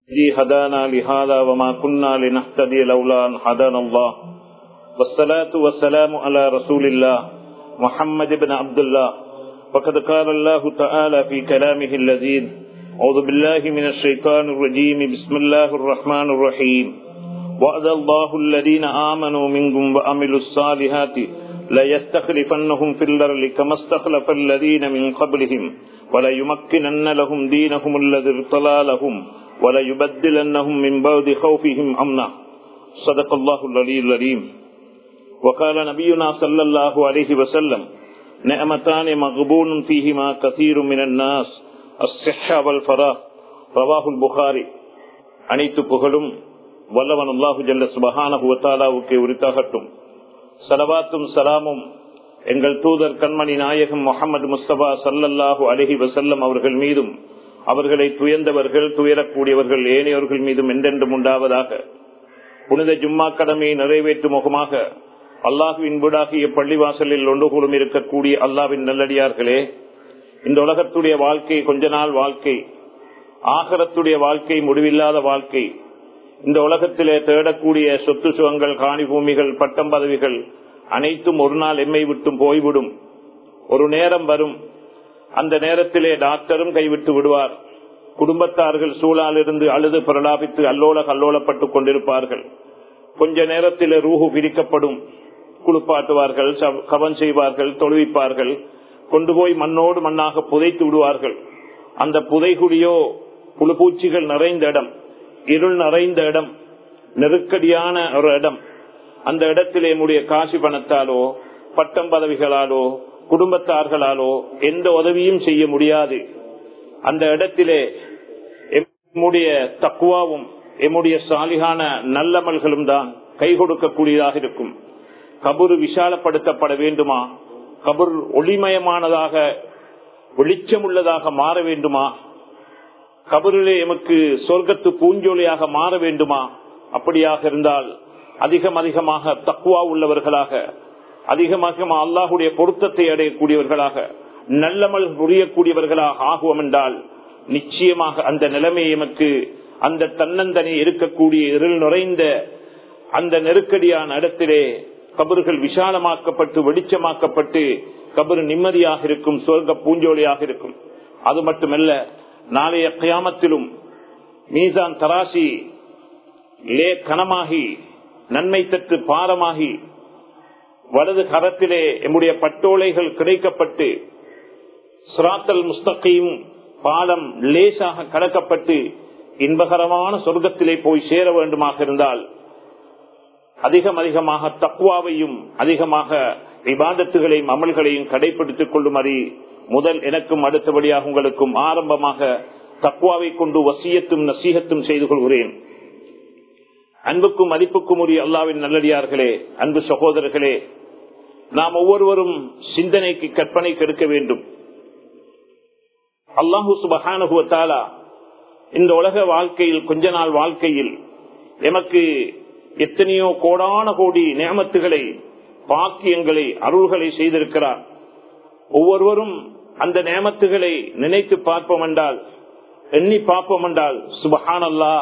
الذي هدانا لهذا وما كنا لنهتدي لولا أن هدانا الله والصلاة والسلام على رسول الله محمد بن عبد الله وقد قال الله تعالى في كلامه اللذيذ أعوذ بالله من الشيطان الرجيم بسم الله الرحمن الرحيم وعد الله الذين آمنوا منكم وعملوا الصالحات ليستخلفنهم في الأرض كما استخلف الذين من قبلهم وليمكنن لهم دينهم الذي ارتلى لهم وليبدلنهم من بعد خوفهم أمنا صدق الله العلي العليم وقال نبينا صلى الله عليه وسلم نعمتان مغبون فيهما كثير من الناس الصحة والفراغ رواه البخاري அனைத்து புகழும் வல்லவன் அல்லாஹு ஜல்ல சுபஹானஹுவத்தாலாவுக்கு உரித்தாகட்டும் சலவாத்தும் சலாமும் எங்கள் தூதர் கண்மணி நாயகம் முகமது முஸ்தபா சல்லல்லாஹு அலஹி வசல்லம் அவர்கள் மீதும் அவர்களை துயர்ந்தவர்கள் துயரக்கூடியவர்கள் ஏனையவர்கள் மீதும் என்றென்றும் உண்டாவதாக புனித ஜும்மா கடமையை நிறைவேற்றும் முகமாக அல்லாஹுவின் வீடாகிய பள்ளிவாசலில் ஒன்று கூடும் இருக்கக்கூடிய அல்லாவின் நல்லடியார்களே இந்த உலகத்துடைய வாழ்க்கை கொஞ்ச நாள் வாழ்க்கை ஆகரத்துடைய வாழ்க்கை முடிவில்லாத வாழ்க்கை இந்த உலகத்திலே தேடக்கூடிய சொத்து சுகங்கள் காணி பூமிகள் பட்டம் பதவிகள் அனைத்தும் ஒரு நாள் எம்மை விட்டும் போய்விடும் ஒரு நேரம் வரும் அந்த நேரத்திலே டாக்டரும் கைவிட்டு விடுவார் குடும்பத்தார்கள் சூழாலிருந்து அழுது பிரலாபித்து அல்லோல கல்லோலப்பட்டுக் கொண்டிருப்பார்கள் கொஞ்ச நேரத்தில் ரூஹு பிரிக்கப்படும் குளிப்பாட்டுவார்கள் கவன் செய்வார்கள் தொழுவிப்பார்கள் கொண்டு போய் மண்ணோடு மண்ணாக புதைத்து விடுவார்கள் அந்த புதைகுடியோ புழுப்பூச்சிகள் நிறைந்த இடம் இருள் நிறைந்த இடம் நெருக்கடியான ஒரு இடம் அந்த இடத்திலே நம்முடைய காசி பணத்தாலோ பட்டம் பதவிகளாலோ குடும்பத்தார்களாலோ எந்த உதவியும் செய்ய முடியாது அந்த இடத்திலே எம்முடைய தக்குவாவும் எம்முடைய சாலிகான நல்லமல்களும் தான் கை கொடுக்கக்கூடியதாக இருக்கும் கபுரு விசாலப்படுத்தப்பட வேண்டுமா கபுர் ஒளிமயமானதாக வெளிச்சமுள்ளதாக மாற வேண்டுமா கபரிலே எமக்கு சொர்க்கத்து பூஞ்சோலியாக மாற வேண்டுமா அப்படியாக இருந்தால் அதிகம் அதிகமாக தக்குவா உள்ளவர்களாக அதிகமாக அல்லாஹுடைய பொருத்தத்தை அடையக்கூடியவர்களாக நல்லமல் புரியக்கூடியவர்களாக ஆகுவோம் என்றால் நிச்சயமாக அந்த நிலைமை எமக்கு அந்த தன்னந்தனி இருக்கக்கூடிய இருள் நுழைந்த அந்த நெருக்கடியான இடத்திலே கபறுகள் விசாலமாக்கப்பட்டு வெளிச்சமாக்கப்பட்டு கபரு நிம்மதியாக இருக்கும் சொர்க்க பூஞ்சோலியாக இருக்கும் அது மட்டுமல்ல நாளைய கயாமத்திலும் மீசான் தராசி லே கனமாகி நன்மை தட்டு பாரமாகி வலது கரத்திலே எம்முடைய பட்டோலைகள் கிடைக்கப்பட்டு சுராத்தல் முஸ்தகையும் பாலம் லேசாக கடக்கப்பட்டு இன்பகரமான சொர்க்கத்திலே போய் சேர வேண்டுமாக இருந்தால் அதிகம் அதிகமாக தக்குவாவையும் அதிகமாக விவாதத்துகளையும் அமல்களையும் கடைபிடித்துக் கொள்ளுமாறி முதல் எனக்கும் அடுத்தபடியாக உங்களுக்கும் ஆரம்பமாக தக்குவாவை கொண்டு வசியத்தும் நசீகத்தும் செய்து கொள்கிறேன் அன்புக்கும் மதிப்புக்கும் உரிய அல்லாவின் நல்லடியார்களே அன்பு சகோதரர்களே நாம் ஒவ்வொருவரும் சிந்தனைக்கு கற்பனை கெடுக்க வேண்டும் அல்லாஹு சுபகானுகுவத்தாலா இந்த உலக வாழ்க்கையில் கொஞ்ச நாள் வாழ்க்கையில் எமக்கு எத்தனையோ கோடான கோடி நியமத்துகளை பாக்கியங்களை அருள்களை செய்திருக்கிறார் ஒவ்வொருவரும் அந்த நியமத்துகளை நினைத்து பார்ப்போம் என்றால் எண்ணி பார்ப்போம் என்றால் சுபஹான் அல்லா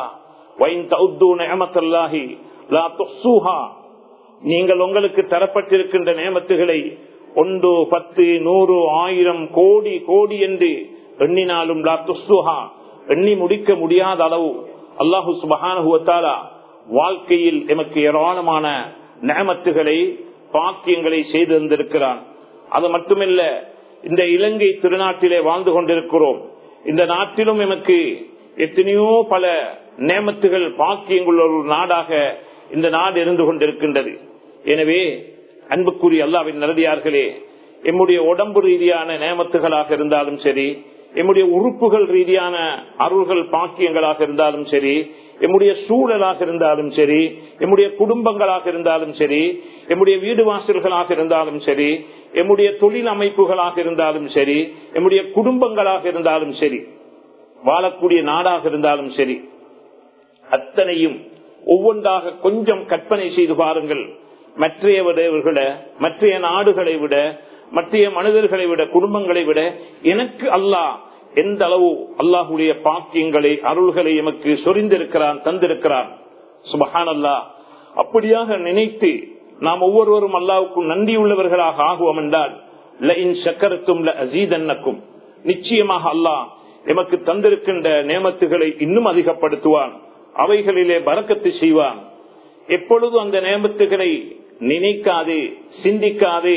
நீங்கள் உங்களுக்கு தரப்பட்டிருக்கின்ற நியமத்துகளை ஒன்று பத்து நூறு ஆயிரம் கோடி கோடி என்று எண்ணினாலும் லா துசுஹா எண்ணி முடிக்க முடியாத அளவு அல்லாஹு சுபஹானுவத்தாலா வாழ்க்கையில் எமக்கு ஏராளமான நேமத்துகளை பாக்கியங்களை செய்து தந்திருக்கிறான் அது மட்டுமல்ல இந்த இலங்கை திருநாட்டிலே வாழ்ந்து கொண்டிருக்கிறோம் இந்த நாட்டிலும் எமக்கு எத்தனையோ பல நேமத்துகள் பாக்கியங்கள் ஒரு நாடாக இந்த நாடு இருந்து கொண்டிருக்கின்றது எனவே அன்புக்குரிய அல்லாவின் நரதியார்களே எம்முடைய உடம்பு ரீதியான நேமத்துகளாக இருந்தாலும் சரி எம்முடைய உறுப்புகள் ரீதியான அருள்கள் பாக்கியங்களாக இருந்தாலும் சரி எம்முடைய சூழலாக இருந்தாலும் சரி எம்முடைய குடும்பங்களாக இருந்தாலும் சரி எம்முடைய வீடு வாசல்களாக இருந்தாலும் சரி எம்முடைய தொழில் அமைப்புகளாக இருந்தாலும் சரி எம்முடைய குடும்பங்களாக இருந்தாலும் சரி வாழக்கூடிய நாடாக இருந்தாலும் சரி அத்தனையும் ஒவ்வொன்றாக கொஞ்சம் கற்பனை செய்து பாருங்கள் மற்றையவரை விட மற்றைய நாடுகளை விட மற்றைய மனிதர்களை விட குடும்பங்களை விட எனக்கு அல்லாஹ் எந்த அளவு அல்லாஹுடைய பாக்கியங்களை அருள்களை எமக்கு சொரிந்திருக்கிறான் தந்திருக்கிறான் சுபஹான் அல்லா அப்படியாக நினைத்து நாம் ஒவ்வொருவரும் அல்லாவுக்கும் நன்றியுள்ளவர்களாக ஆகுவோம் என்றால் சக்கரத்தும் அசீதன்னக்கும் நிச்சயமாக அல்லாஹ் எமக்கு தந்திருக்கின்ற நேமத்துகளை இன்னும் அதிகப்படுத்துவான் அவைகளிலே பறக்கத்து செய்வான் எப்பொழுது அந்த நேமத்துகளை நினைக்காதே சிந்திக்காதே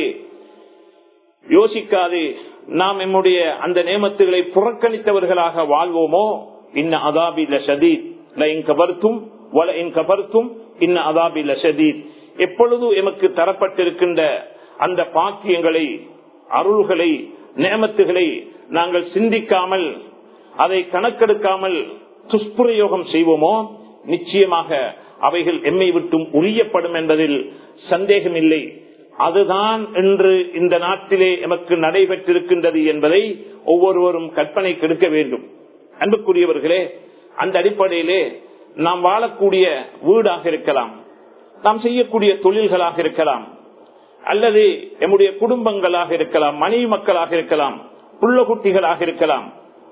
யோசிக்காதே நாம் நம்முடைய அந்த நேமத்துகளை புறக்கணித்தவர்களாக வாழ்வோமோ இன்ன அதாபி லஷதீத் கபர்த்தும் வல இன் கபர்த்தும் இன்ன அதாபி லஷதீத் எப்பொழுது எமக்கு தரப்பட்டிருக்கின்ற அந்த பாக்கியங்களை அருள்களை நேமத்துகளை நாங்கள் சிந்திக்காமல் அதை கணக்கெடுக்காமல் துஷ்பிரயோகம் செய்வோமோ நிச்சயமாக அவைகள் எம்மை விட்டும் உரியப்படும் என்பதில் சந்தேகமில்லை அதுதான் என்று இந்த நாட்டிலே எமக்கு நடைபெற்றிருக்கின்றது என்பதை ஒவ்வொருவரும் கற்பனை கெடுக்க வேண்டும் அன்புக்குரியவர்களே அந்த அடிப்படையிலே நாம் வாழக்கூடிய வீடாக இருக்கலாம் நாம் செய்யக்கூடிய தொழில்களாக இருக்கலாம் அல்லது எம்முடைய குடும்பங்களாக இருக்கலாம் மனைவி மக்களாக இருக்கலாம் புள்ள குட்டிகளாக இருக்கலாம்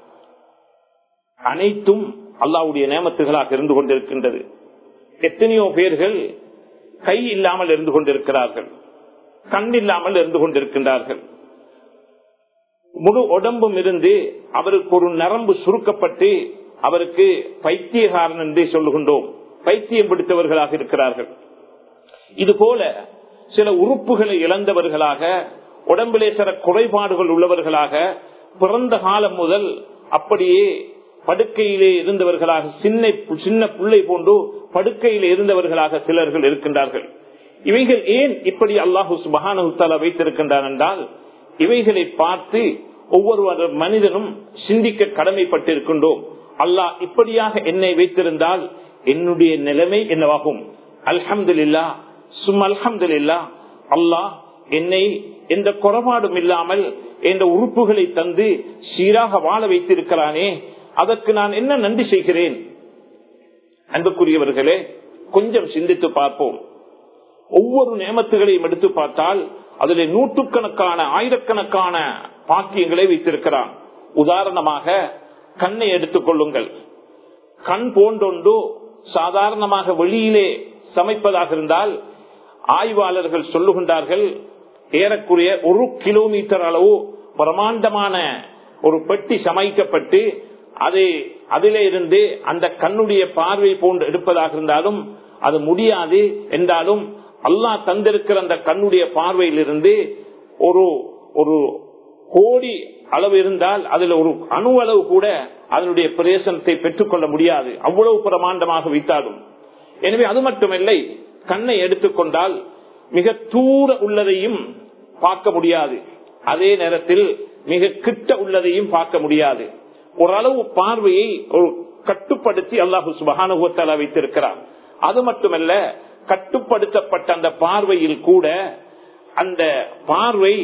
அனைத்தும் அல்லாவுடைய நேமத்துகளாக இருந்து கொண்டிருக்கின்றது எத்தனையோ பேர்கள் கை இல்லாமல் இருந்து கொண்டிருக்கிறார்கள் கண் இல்லாமல் இருந்து கொண்டிருக்கின்றார்கள் முழு உடம்பும் இருந்து அவருக்கு ஒரு நரம்பு சுருக்கப்பட்டு அவருக்கு பைத்தியகாரன் என்றே சொல்லுகின்றோம் பைத்தியம் பிடித்தவர்களாக இருக்கிறார்கள் இது போல சில உறுப்புகளை இழந்தவர்களாக உடம்பிலே சில குறைபாடுகள் உள்ளவர்களாக பிறந்த காலம் முதல் அப்படியே படுக்கையிலே இருந்தவர்களாக சின்ன சின்ன பிள்ளை போன்று படுக்கையிலே இருந்தவர்களாக சிலர்கள் இருக்கின்றார்கள் இவைகள் ஏன் இப்படி அல்லாஹு சுபஹான வைத்திருக்கின்றான் என்றால் இவைகளை பார்த்து ஒவ்வொரு மனிதனும் சிந்திக்க கடமைப்பட்டிருக்கின்றோம் அல்லாஹ் இப்படியாக என்னை வைத்திருந்தால் என்னுடைய நிலைமை என்னவாகும் அல்ஹம்துல்லா சும் அல்ஹம்துல்லா அல்லாஹ் என்னை எந்த குறைபாடும் இல்லாமல் என்ற உறுப்புகளை தந்து சீராக வாழ வைத்திருக்கிறானே அதற்கு நான் என்ன நன்றி செய்கிறேன் அன்புக்குரியவர்களே கொஞ்சம் சிந்தித்து பார்ப்போம் ஒவ்வொரு நியமத்துகளையும் எடுத்து பார்த்தால் அதில் நூற்றுக்கணக்கான ஆயிரக்கணக்கான பாக்கியங்களை வைத்திருக்கிறான் உதாரணமாக கண்ணை எடுத்துக் கொள்ளுங்கள் கண் போன்றொன்று சாதாரணமாக வெளியிலே சமைப்பதாக இருந்தால் ஆய்வாளர்கள் சொல்லுகின்றார்கள் ஏறக்குறைய ஒரு கிலோமீட்டர் அளவு பிரமாண்டமான ஒரு பெட்டி சமைக்கப்பட்டு அது அதிலே இருந்து அந்த கண்ணுடைய பார்வை போன்று எடுப்பதாக இருந்தாலும் அது முடியாது என்றாலும் அல்லாஹ் தந்திருக்கிற அந்த கண்ணுடைய பார்வையிலிருந்து ஒரு ஒரு கோடி அளவு இருந்தால் அதுல ஒரு அணு அளவு கூட அதனுடைய பிரேசனத்தை பெற்றுக்கொள்ள முடியாது அவ்வளவு பிரமாண்டமாக வைத்தாலும் எனவே அது மட்டுமில்லை கண்ணை எடுத்துக்கொண்டால் மிக தூர உள்ளதையும் பார்க்க முடியாது அதே நேரத்தில் மிக கிட்ட உள்ளதையும் பார்க்க முடியாது ஓரளவு பார்வையை ஒரு கட்டுப்படுத்தி அல்லாஹு சுபகானுகத்தால வைத்திருக்கிறார் அது மட்டுமல்ல கட்டுப்படுத்தப்பட்ட அந்த பார்வையில் கூட அந்த பார்வை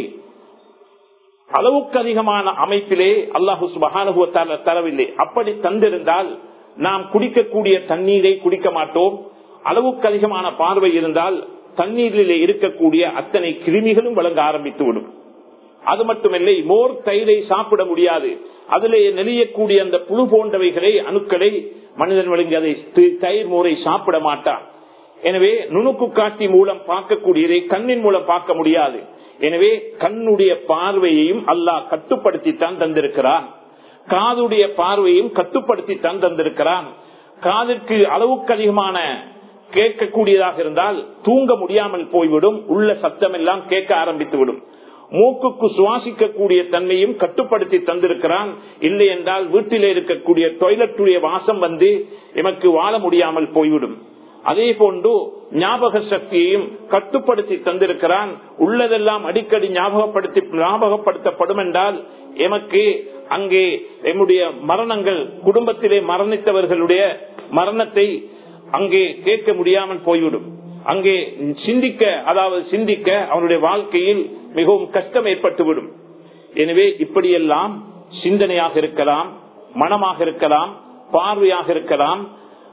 அளவுக்கு அதிகமான அமைப்பிலே அல்லாஹு சுபகானுகத்தால தரவில்லை அப்படி தந்திருந்தால் நாம் குடிக்கக்கூடிய தண்ணீரை குடிக்க மாட்டோம் அளவுக்கு அதிகமான பார்வை இருந்தால் தண்ணீரிலே இருக்கக்கூடிய அத்தனை கிருமிகளும் வழங்க ஆரம்பித்து விடும் அது மட்டுமில்லை மோர் தயிரை சாப்பிட முடியாது அதிலே நெளியக்கூடிய அந்த புழு போன்றவைகளை அணுக்களை மனிதன் வழங்கி அதை தயிர் மோரை சாப்பிட மாட்டான் எனவே நுணுக்கு காட்டி மூலம் பார்க்கக்கூடியதை கண்ணின் மூலம் பார்க்க முடியாது எனவே கண்ணுடைய பார்வையையும் அல்லாஹ் கட்டுப்படுத்தித்தான் தந்திருக்கிறான் காதுடைய பார்வையும் கட்டுப்படுத்தித்தான் தந்திருக்கிறான் காதிற்கு அளவுக்கு அதிகமான கேட்கக்கூடியதாக இருந்தால் தூங்க முடியாமல் போய்விடும் உள்ள சத்தம் எல்லாம் கேட்க ஆரம்பித்து விடும் மூக்குக்கு சுவாசிக்கக்கூடிய தன்மையும் கட்டுப்படுத்தி தந்திருக்கிறான் இல்லை என்றால் வீட்டிலே இருக்கக்கூடிய டொய்லெட்டுடைய வாசம் வந்து எமக்கு வாழ முடியாமல் போய்விடும் அதே போன்று ஞாபக சக்தியையும் கட்டுப்படுத்தி தந்திருக்கிறான் உள்ளதெல்லாம் அடிக்கடி ஞாபகப்படுத்தி ஞாபகப்படுத்தப்படும் என்றால் எமக்கு அங்கே எம்முடைய மரணங்கள் குடும்பத்திலே மரணித்தவர்களுடைய மரணத்தை அங்கே கேட்க முடியாமல் போய்விடும் அங்கே சிந்திக்க அதாவது சிந்திக்க அவனுடைய வாழ்க்கையில் மிகவும் கஷ்டம் ஏற்பட்டுவிடும் எனவே இப்படியெல்லாம் சிந்தனையாக இருக்கலாம் மனமாக இருக்கலாம் பார்வையாக இருக்கலாம்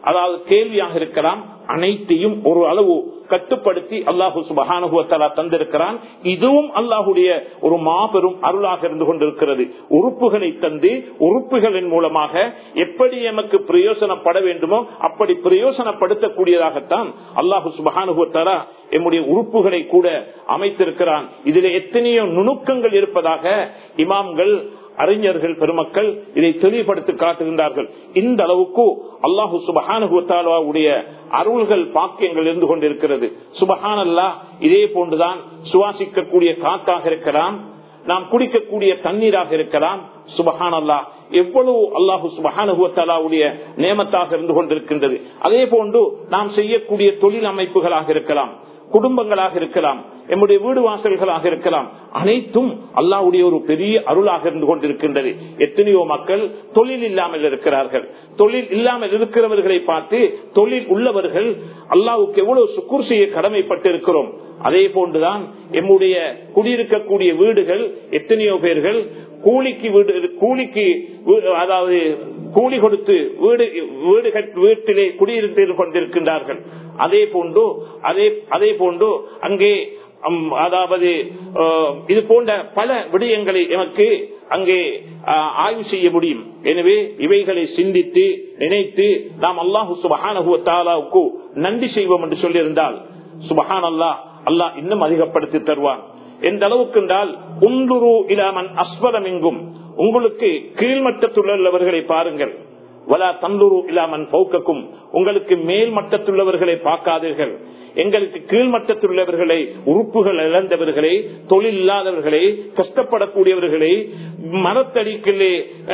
அதாவது கேள்வியாக இருக்கலாம் அனைத்தையும் ஒரு அளவு கட்டுப்படுத்தி அல்லாஹு சுபகானுகுவத்தாலா தந்திருக்கிறான் இதுவும் அல்லாஹுடைய ஒரு மாபெரும் அருளாக இருந்து கொண்டிருக்கிறது உறுப்புகளை தந்து உறுப்புகளின் மூலமாக எப்படி எமக்கு பிரயோசனப்பட வேண்டுமோ அப்படி பிரயோசனப்படுத்தக்கூடியதாகத்தான் அல்லாஹு சுபகானுகுவத்தாலா எம்முடைய உறுப்புகளை கூட அமைத்திருக்கிறான் இதில் எத்தனையோ நுணுக்கங்கள் இருப்பதாக இமாம்கள் அறிஞர்கள் பெருமக்கள் இதை தெளிவுபடுத்தி காட்டுகின்றார்கள் இந்த அளவுக்கு அல்லாஹு சுபஹானுடைய அருள்கள் பாக்கியங்கள் இருந்து கொண்டிருக்கிறது சுபஹான் அல்லா இதே போன்றுதான் சுவாசிக்கக்கூடிய காத்தாக இருக்கலாம் நாம் குடிக்கக்கூடிய தண்ணீராக இருக்கலாம் சுபஹான் அல்லா எவ்வளவு அல்லாஹு சுபஹானுடைய நேமத்தாக இருந்து கொண்டிருக்கின்றது அதே போன்று நாம் செய்யக்கூடிய தொழில் அமைப்புகளாக இருக்கலாம் குடும்பங்களாக இருக்கலாம் எம்முடைய வீடு வாசல்களாக இருக்கலாம் அனைத்தும் அல்லாவுடைய ஒரு பெரிய அருளாக இருந்து கொண்டிருக்கின்றது எத்தனையோ மக்கள் தொழில் இல்லாமல் இருக்கிறார்கள் தொழில் இல்லாமல் இருக்கிறவர்களை பார்த்து தொழில் உள்ளவர்கள் அல்லாவுக்கு எவ்வளவு சுக்குர் செய்ய கடமைப்பட்டு இருக்கிறோம் அதே போன்றுதான் எம்முடைய குடியிருக்கக்கூடிய வீடுகள் எத்தனையோ பேர்கள் கூலிக்கு வீடு கூலிக்கு அதாவது கூலி கொடுத்து வீடு வீடு வீட்டிலே குடியிருந்து கொண்டிருக்கின்றார்கள் அதே போன்று அதே அதே போன்று அங்கே அதாவது இது போன்ற பல விடயங்களை எமக்கு அங்கே ஆய்வு செய்ய முடியும் எனவே இவைகளை சிந்தித்து நினைத்து நாம் அல்லாஹு சுபஹானுக்கு நன்றி செய்வோம் என்று சொல்லியிருந்தால் சுபஹான் அல்லாஹ் அல்லாஹ் இன்னும் அதிகப்படுத்தி தருவான் எந்த அளவுக்கு என்றால் உந்துரு இலாமன் அஸ்வரம் எங்கும் உங்களுக்கு கீழ்மட்டத்தில் உள்ளவர்களை பாருங்கள் வலா தந்துரு இல்லாமன் போக்கக்கும் உங்களுக்கு மேல் மட்டத்துள்ளவர்களை பார்க்காதீர்கள் எங்களுக்கு கீழ்மட்டத்தில் உள்ளவர்களை உறுப்புகள் இழந்தவர்களை தொழில் இல்லாதவர்களை கஷ்டப்படக்கூடியவர்களை மரத்தடிக்கிலே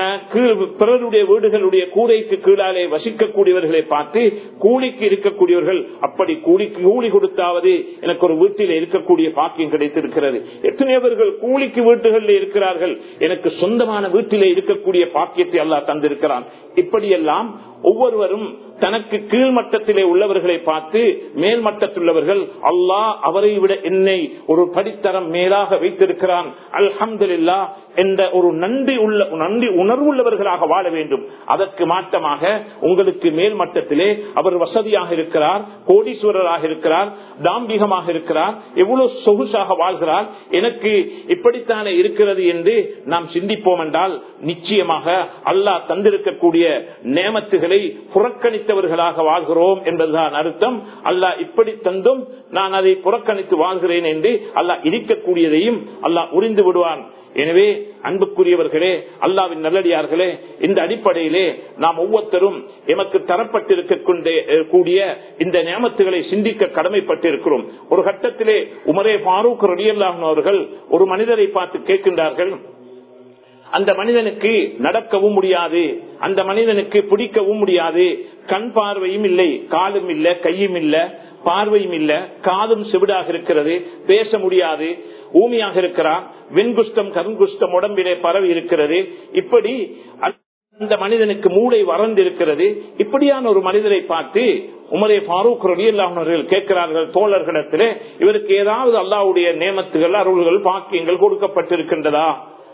பிறருடைய வீடுகளுடைய கூரைக்கு கீழாலே வசிக்கக்கூடியவர்களை பார்த்து கூலிக்கு இருக்கக்கூடியவர்கள் அப்படி கூலி கூலி கொடுத்தாவது எனக்கு ஒரு வீட்டில் இருக்கக்கூடிய பாக்கியம் கிடைத்திருக்கிறது எத்தனையவர்கள் கூலிக்கு வீட்டுகளில் இருக்கிறார்கள் எனக்கு சொந்தமான வீட்டிலே இருக்கக்கூடிய பாக்கியத்தை அல்லாஹ் தந்திருக்கிறான் இப்படியெல்லாம் ஒவ்வொருவரும் தனக்கு கீழ்மட்டத்திலே உள்ளவர்களை பார்த்து மேல் மட்டத்துள்ளவர்கள் அல்லாஹ் அவரை விட என்னை ஒரு படித்தரம் மேலாக வைத்திருக்கிறான் அல்ஹம்துல்லா என்ற ஒரு நன்றி உள்ள நன்றி உணர்வுள்ளவர்களாக வாழ வேண்டும் அதற்கு மாற்றமாக உங்களுக்கு மேல் மட்டத்திலே அவர் வசதியாக இருக்கிறார் கோடீஸ்வரராக இருக்கிறார் தாம்பிகமாக இருக்கிறார் எவ்வளவு சொகுசாக வாழ்கிறார் எனக்கு இப்படித்தானே இருக்கிறது என்று நாம் சிந்திப்போம் என்றால் நிச்சயமாக அல்லாஹ் தந்திருக்கக்கூடிய நேமத்துகளை புறக்கணித்தவர்களாக வாழ்கிறோம் என்பதுதான் அர்த்தம் அல்லாஹ் இப்படி தந்தும் நான் அதை புறக்கணித்து வாழ்கிறேன் என்று அல்லாஹ் இருக்கக்கூடியதையும் அல்லாஹ் உறிந்து விடுவான் எனவே அன்புக்குரியவர்களே அல்லாவின் நல்லடியார்களே இந்த அடிப்படையிலே நாம் ஒவ்வொருத்தரும் எமக்கு தரப்பட்டிருக்க கூடிய இந்த நியமத்துகளை சிந்திக்க கடமைப்பட்டிருக்கிறோம் ஒரு கட்டத்திலே உமரே பாரூக் ரடியல்லாஹன் அவர்கள் ஒரு மனிதரை பார்த்து கேட்கின்றார்கள் அந்த மனிதனுக்கு நடக்கவும் முடியாது அந்த மனிதனுக்கு பிடிக்கவும் முடியாது கண் பார்வையும் இல்லை காலும் இல்ல கையும் இல்ல பார்வையும் இல்ல காதும் செவிடாக இருக்கிறது பேச முடியாது ஊமியாக இருக்கிறான் வெண்குஷ்டம் கருங்குஷ்டம் உடம்பிலே பரவி இருக்கிறது இப்படி அந்த மனிதனுக்கு மூளை வறந்து இருக்கிறது இப்படியான ஒரு மனிதரை பார்த்து உமரே பாரூக் ரலியல்லாஹர்கள் கேட்கிறார்கள் தோழர்களிடத்திலே இவருக்கு ஏதாவது அல்லாவுடைய நேமத்துகள் அருள்கள் பாக்கியங்கள் கொடுக்கப்பட்டிருக்கின்றதா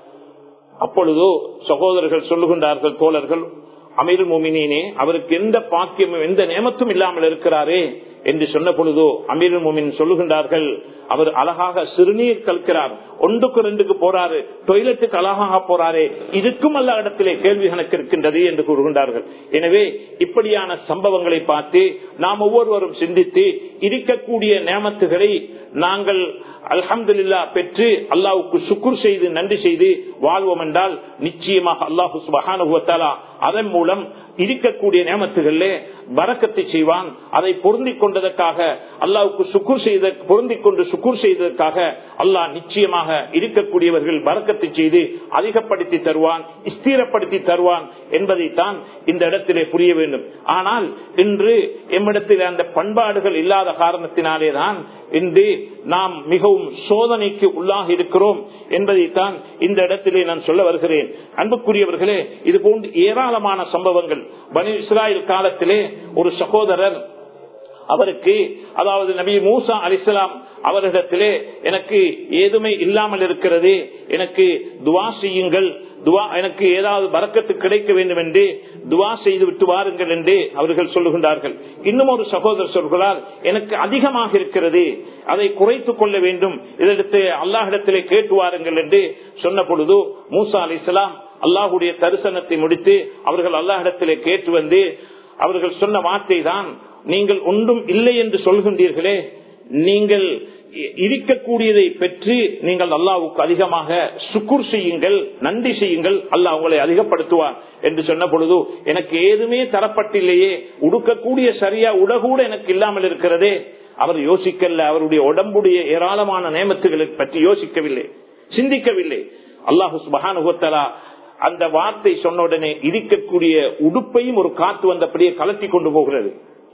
அப்பொழுதோ சகோதரர்கள் சொல்லுகின்றார்கள் தோழர்கள் அமீர் மோமினே அவருக்கு எந்த பாக்கியமும் எந்த நேமத்தும் இல்லாமல் இருக்கிறாரே என்று சொன்ன பொழுதோ அமீர் மோமின் சொல்லுகின்றார்கள் அவர் அழகாக சிறுநீர் கற்கிறார் ஒன்றுக்கு ரெண்டுக்கு போறாரு டொய்லெட்டுக்கு அழகாக போறாரு இதுக்கும் அல்ல இடத்திலே கேள்வி கணக்கு இருக்கின்றது என்று கூறுகின்றார்கள் எனவே இப்படியான சம்பவங்களை பார்த்து நாம் ஒவ்வொருவரும் சிந்தித்து இருக்கக்கூடிய நேமத்துகளை நாங்கள் அல்ஹம்துல்லா பெற்று அல்லாவுக்கு சுக்குர் செய்து நன்றி செய்து வாழ்வோம் என்றால் நிச்சயமாக அல்லாஹு சுபஹானுவத்தாலா அதன் மூலம் இருக்கக்கூடிய நேமத்துகளிலே வரக்கத்தை செய்வான் அதை பொருந்திக் கொண்டதற்காக அல்லாவுக்கு சுக்குர் செய்த பொருந்திக் கொண்டு சுக்குர் செய்ததற்காக அல்லாஹ் நிச்சயமாக இருக்கக்கூடியவர்கள் வரக்கத்தை செய்து அதிகப்படுத்தி தருவான் ஸ்திரப்படுத்தி தருவான் என்பதைத்தான் இந்த இடத்திலே புரிய வேண்டும் ஆனால் இன்று எம்மிடத்தில் அந்த பண்பாடுகள் இல்லாத காரணத்தினாலேதான் இன்று நாம் மிகவும் சோதனைக்கு உள்ளாகி இருக்கிறோம் என்பதைத்தான் இந்த இடத்திலே நான் சொல்ல வருகிறேன் அன்புக்குரியவர்களே இது போன்று ஏராளமான சம்பவங்கள் பனி இஸ்ராயல் காலத்திலே ஒரு சகோதரர் அவருக்கு அதாவது நபி மூசா அலிஸ்லாம் அவரிடத்திலே எனக்கு ஏதுமே இல்லாமல் இருக்கிறது எனக்கு துவா செய்யுங்கள் துவா எனக்கு ஏதாவது பறக்கத்து கிடைக்க வேண்டும் என்று துவா செய்து விட்டு வாருங்கள் என்று அவர்கள் சொல்லுகின்றார்கள் இன்னும் ஒரு சகோதரர் சொல்கிறார் எனக்கு அதிகமாக இருக்கிறது அதை குறைத்துக் கொள்ள வேண்டும் இதற்கு அல்லாஹிடத்திலே கேட்டு வாருங்கள் என்று சொன்ன பொழுது மூசா அலிஸ்லாம் அல்லாஹுடைய தரிசனத்தை முடித்து அவர்கள் அல்லாஹிடத்திலே கேட்டு வந்து அவர்கள் சொன்ன வார்த்தை தான் நீங்கள் ஒன்றும் இல்லை என்று சொல்கின்றீர்களே நீங்கள் இருக்கக்கூடியதை பெற்று நீங்கள் அல்லாவுக்கு அதிகமாக சுக்குர் செய்யுங்கள் நன்றி செய்யுங்கள் அல்லாஹ் உங்களை அதிகப்படுத்துவார் என்று சொன்ன பொழுது எனக்கு ஏதுமே தரப்பட்டில்லையே உடுக்கக்கூடிய சரியா உடகூட எனக்கு இல்லாமல் இருக்கிறதே அவர் யோசிக்கல அவருடைய உடம்புடைய ஏராளமான நியமத்துகளை பற்றி யோசிக்கவில்லை சிந்திக்கவில்லை அல்லாஹு சுபகானுகத்தலா அந்த வார்த்தை சொன்ன உடனே இருக்கக்கூடிய உடுப்பையும் ஒரு காத்து வந்தபடியே கலட்டி கொண்டு போகிறது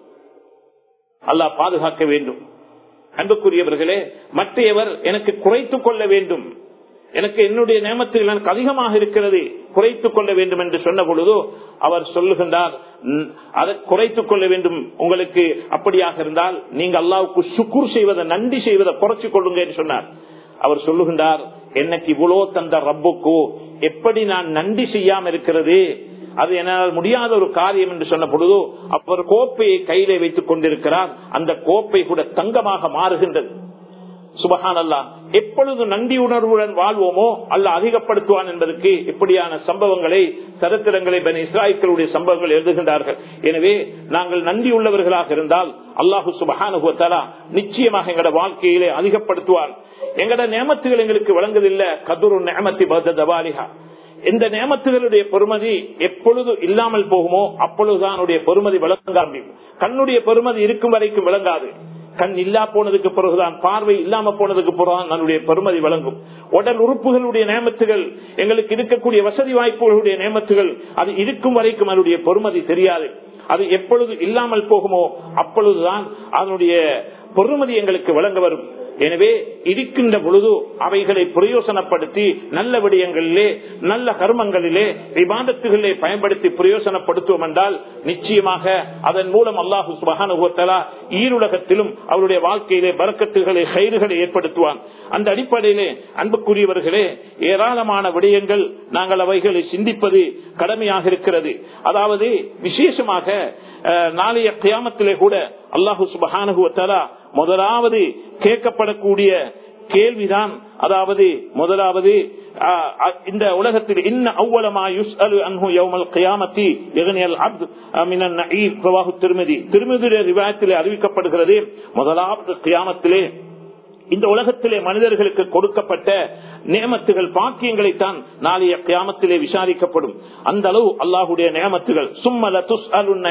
அல்லாஹ் பாதுகாக்க வேண்டும் அன்புக்குரியவர்களே மற்றையவர் எனக்கு குறைத்துக் கொள்ள வேண்டும் எனக்கு என்னுடைய நியமத்தில் எனக்கு அதிகமாக இருக்கிறது குறைத்துக் கொள்ள வேண்டும் என்று சொன்ன பொழுதோ அவர் சொல்லுகின்றார் அதை குறைத்துக் கொள்ள வேண்டும் உங்களுக்கு அப்படியாக இருந்தால் நீங்க அல்லாவுக்கு சுக்குர் செய்வதை நன்றி செய்வதை குறைச்சிக் கொள்ளுங்க என்று சொன்னார் அவர் சொல்லுகின்றார் எனக்கு இவ்வளோ தந்த ரப்புக்கோ எப்படி நான் நன்றி செய்யாம இருக்கிறது அது என்னால் முடியாத ஒரு காரியம் என்று சொன்ன பொழுதோ அவர் கோப்பையை கையிலே வைத்துக் கொண்டிருக்கிறார் அந்த கோப்பை கூட தங்கமாக மாறுகின்றது சுபஹான் அல்லா எப்பொழுது நன்றி உணர்வுடன் வாழ்வோமோ அல்ல அதிகப்படுத்துவான் என்பதற்கு இப்படியான சம்பவங்களை சரித்திரங்களை பனி இஸ்ராய்களுடைய சம்பவங்கள் எழுதுகின்றார்கள் எனவே நாங்கள் நன்றி உள்ளவர்களாக இருந்தால் அல்லாஹு சுபஹானுவத்தாலா நிச்சயமாக எங்களோட வாழ்க்கையிலே அதிகப்படுத்துவான் எங்கட நியமத்துகள் எங்களுக்கு வழங்குவதில்லை கதுரு நியமத்தி பத்த தபாலிகா இந்த நியமத்துகளுடைய பொறுமதி எப்பொழுது இல்லாமல் போகுமோ அப்பொழுதுதான் பொறுமதி விளங்க கண்ணுடைய பொறுமதி இருக்கும் வரைக்கும் விளங்காது கண் இல்லா போனதுக்கு பிறகுதான் பார்வை இல்லாம போனதுக்கு பிறகுதான் நம்முடைய பெருமதி வழங்கும் உடல் உறுப்புகளுடைய நியமத்துகள் எங்களுக்கு இருக்கக்கூடிய வசதி வாய்ப்புகளுடைய நியமத்துகள் அது இருக்கும் வரைக்கும் அதனுடைய பொறுமதி தெரியாது அது எப்பொழுது இல்லாமல் போகுமோ அப்பொழுதுதான் அதனுடைய பொறுமதி எங்களுக்கு வழங்க வரும் எனவே இருக்கின்ற பொழுது அவைகளை பிரயோசனப்படுத்தி நல்ல விடயங்களிலே நல்ல கர்மங்களிலே விவாதத்துகளிலே பயன்படுத்தி பிரயோசனப்படுத்துவோம் என்றால் நிச்சயமாக அதன் மூலம் அல்லாஹு சுபகானுகத்தலா ஈருலகத்திலும் அவருடைய வாழ்க்கையிலே பறக்கத்துகளை கயிறுகளை ஏற்படுத்துவான் அந்த அடிப்படையிலே அன்புக்குரியவர்களே ஏராளமான விடயங்கள் நாங்கள் அவைகளை சிந்திப்பது கடமையாக இருக்கிறது அதாவது விசேஷமாக நாளைய கியாமத்திலே கூட அல்லாஹு சுபகானுகுவத்தலா முதலாவது கேட்கப்படக்கூடிய கேள்விதான் அதாவது முதலாவது இந்த உலகத்தில் இன்ன அவ்வளமா யுஸ் அலு அன்ஹு யௌமல் கியாமத்தி எகனியல் அப்து மினன் நஈம் பிரவாகு திருமதி திருமதியுடைய ரிவாயத்திலே அறிவிக்கப்படுகிறது முதலாவது கியாமத்திலே இந்த உலகத்திலே மனிதர்களுக்கு கொடுக்கப்பட்ட நியமத்துகள் பாக்கியங்களை தான் நாளைய கியாமத்திலே விசாரிக்கப்படும் அந்த அளவு அல்லாஹுடைய நியமத்துகள் சும்மல துஸ்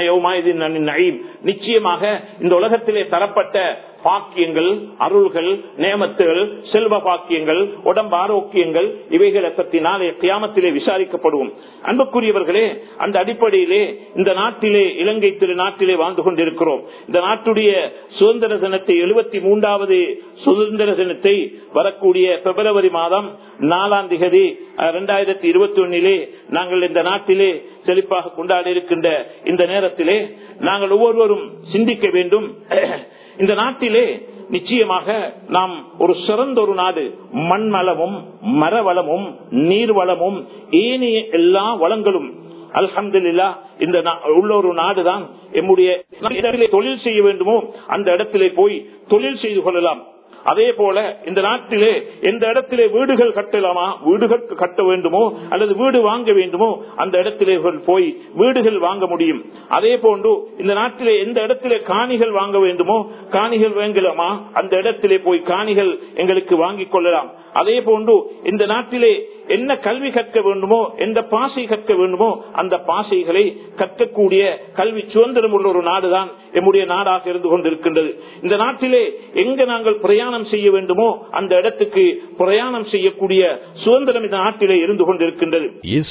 அலு நிச்சயமாக இந்த உலகத்திலே தரப்பட்ட பாக்கியங்கள் அருள்கள் நேமத்துகள் செல்வ பாக்கியங்கள் உடம்பு ஆரோக்கியங்கள் இவைகளை பற்றி நாளை கியாமத்திலே விசாரிக்கப்படுவோம் அன்புக்குரியவர்களே அந்த அடிப்படையிலே இந்த நாட்டிலே இலங்கை திரு நாட்டிலே வாழ்ந்து கொண்டிருக்கிறோம் இந்த நாட்டுடைய சுதந்திர தினத்தை எழுபத்தி மூன்றாவது சுதந்திர தினத்தை வரக்கூடிய பிப்ரவரி மாதம் நாலாம் திகதி இரண்டாயிரத்தி இருபத்தி ஒன்னிலே நாங்கள் இந்த நாட்டிலே செழிப்பாக கொண்டாடி இருக்கின்ற இந்த நேரத்திலே நாங்கள் ஒவ்வொருவரும் சிந்திக்க வேண்டும் இந்த நாட்டிலே நிச்சயமாக நாம் ஒரு சிறந்த ஒரு நாடு மண் வளமும் மர வளமும் நீர் வளமும் ஏனைய எல்லா வளங்களும் அல்ஹம்துல்லா இந்த உள்ள ஒரு நாடுதான் எம்முடைய தொழில் செய்ய வேண்டுமோ அந்த இடத்திலே போய் தொழில் செய்து கொள்ளலாம் அதே போல இந்த நாட்டிலே எந்த இடத்திலே வீடுகள் கட்டலாமா வீடுகள் கட்ட வேண்டுமோ அல்லது வீடு வாங்க வேண்டுமோ அந்த இடத்திலே போய் வீடுகள் வாங்க முடியும் அதே போன்று இந்த நாட்டிலே எந்த இடத்திலே காணிகள் வாங்க வேண்டுமோ காணிகள் வாங்கலாமா அந்த இடத்திலே போய் காணிகள் எங்களுக்கு வாங்கிக் கொள்ளலாம் அதே போன்று இந்த நாட்டிலே என்ன கல்வி கற்க வேண்டுமோ எந்த பாசை கற்க வேண்டுமோ அந்த பாசைகளை கற்கக்கூடிய கல்வி சுதந்திரம் உள்ள ஒரு நாடுதான் எம்முடைய நாடாக இருந்து கொண்டிருக்கின்றது இந்த நாட்டிலே எங்க நாங்கள் பிரயாணம் செய்ய வேண்டுமோ அந்த இடத்துக்கு பிரயாணம் செய்யக்கூடிய சுதந்திரம் இந்த நாட்டிலே இருந்து கொண்டிருக்கின்றது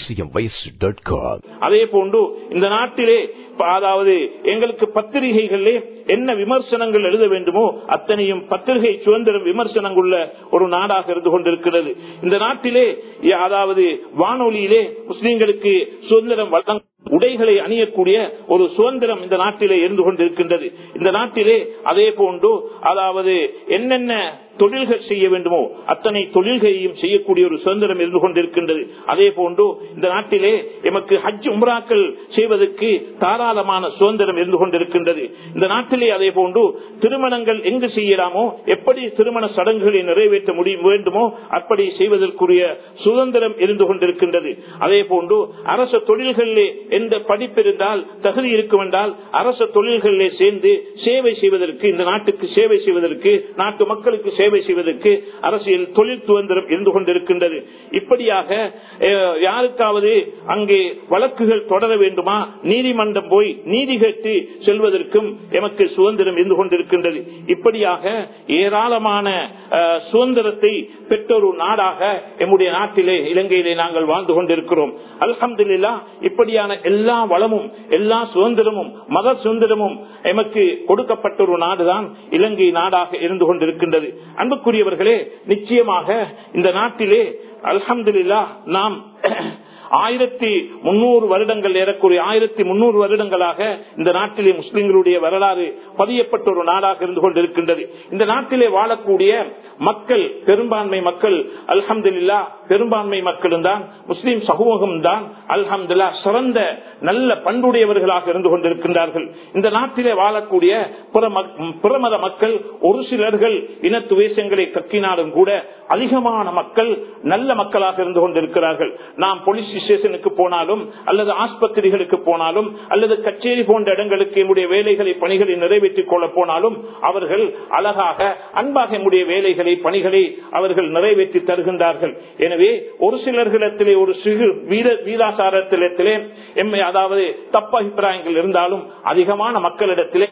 அதே போன்று இந்த நாட்டிலே அதாவது எங்களுக்கு பத்திரிகைகளிலே என்ன விமர்சனங்கள் எழுத வேண்டுமோ அத்தனையும் பத்திரிகை சுதந்திரம் விமர்சனங்குள்ள ஒரு நாடாக இருந்து கொண்டிருக்கிறது இந்த நாட்டிலே அதாவது வானொலியிலே முஸ்லீம்களுக்கு சுதந்திரம் உடைகளை அணியக்கூடிய ஒரு சுதந்திரம் இந்த நாட்டிலே இருந்து கொண்டிருக்கின்றது இந்த நாட்டிலே அதே போன்று அதாவது என்னென்ன தொழில்கள் செய்ய வேண்டுமோ அத்தனை தொழில்களையும் செய்யக்கூடிய ஒரு சுதந்திரம் இருந்து கொண்டிருக்கின்றது அதே போன்று இந்த நாட்டிலே எமக்கு ஹஜ் உம்ராக்கள் செய்வதற்கு தாராளமான சுதந்திரம் இருந்து கொண்டிருக்கின்றது இந்த நாட்டிலே அதே போன்று திருமணங்கள் எங்கு செய்யலாமோ எப்படி திருமண சடங்குகளை நிறைவேற்ற முடியும் வேண்டுமோ அப்படி செய்வதற்குரிய சுதந்திரம் இருந்து கொண்டிருக்கின்றது அதே போன்று அரச தொழில்களிலே எந்த படிப்பு இருந்தால் தகுதி இருக்கும் என்றால் அரச தொழில்களிலே சேர்ந்து சேவை செய்வதற்கு இந்த நாட்டுக்கு சேவை செய்வதற்கு நாட்டு மக்களுக்கு சேவை செய்வதற்கு அரசியல் தொழில் சுதந்திரம் இருந்து கொண்டிருக்கின்றது இப்படியாக அஹ், யாருக்காவது அங்கே வழக்குகள் தொடர வேண்டுமா நீதிமன்றம் போய் நீதி கேட்டு செல்வதற்கும் எமக்கு சுதந்திரம் இருந்து கொண்டிருக்கின்றது இப்படியாக ஏராளமான அஹ், சுதந்திரத்தை பெற்ற ஒரு நாடாக எம்முடைய நாட்டிலே இலங்கையிலே நாங்கள் வாழ்ந்து கொண்டிருக்கிறோம் அல்ஹம்துலில்லா இப்படியான எல்லா வளமும் எல்லா சுதந்திரமும் மத சுதந்திரமும் எமக்கு கொடுக்கப்பட்ட ஒரு நாடுதான் இலங்கை நாடாக இருந்து கொண்டிருக்கின்றது அன்புக்குரியவர்களே நிச்சயமாக இந்த நாட்டிலே அல்ஹம்துலில்லா நாம் ஆயிரத்தி முன்னூறு வருடங்கள் ஏறக்கூடிய ஆயிரத்தி முன்னூறு வருடங்களாக இந்த நாட்டிலே முஸ்லிம்களுடைய வரலாறு பதியப்பட்ட ஒரு நாடாக இருந்து கொண்டிருக்கின்றது இந்த நாட்டிலே வாழக்கூடிய மக்கள் பெரும்பான்மை மக்கள் அல்ஹம்துலில்லா பெரும்பான்மை மக்களும் தான் முஸ்லிம் சமூகம் தான் அல்ஹம்துல்லா சிறந்த நல்ல பண்புடையவர்களாக இருந்து கொண்டிருக்கின்றார்கள் இந்த நாட்டிலே வாழக்கூடிய பிற மக்- பிறமத மக்கள் ஒரு சிலர்கள் இன துவேஷங்களை கக்கினாலும் கூட அதிகமான மக்கள் நல்ல மக்களாக இருந்து கொண்டிருக்கிறார்கள் நாம் போலீஸ் ஸ்டேஷனுக்கு போனாலும் அல்லது ஆஸ்பத்திரிகளுக்கு போனாலும் அல்லது கச்சேரி போன்ற இடங்களுக்கு என்னுடைய வேலைகளை பணிகளை நிறைவேற்றிக் கொள்ள போனாலும் அவர்கள் அழகாக அன்பாக என்னுடைய வேலைகளை பணிகளை அவர்கள் நிறைவேற்றி தருகின்றார்கள் எனவே ஒரு சிலர்களிடத்திலே ஒரு சிறு வீர வீராசாரத்திலே எம்மை அதாவது தப்பு அபிப்பிராயங்கள் இருந்தாலும் அதிகமான மக்களிடத்திலே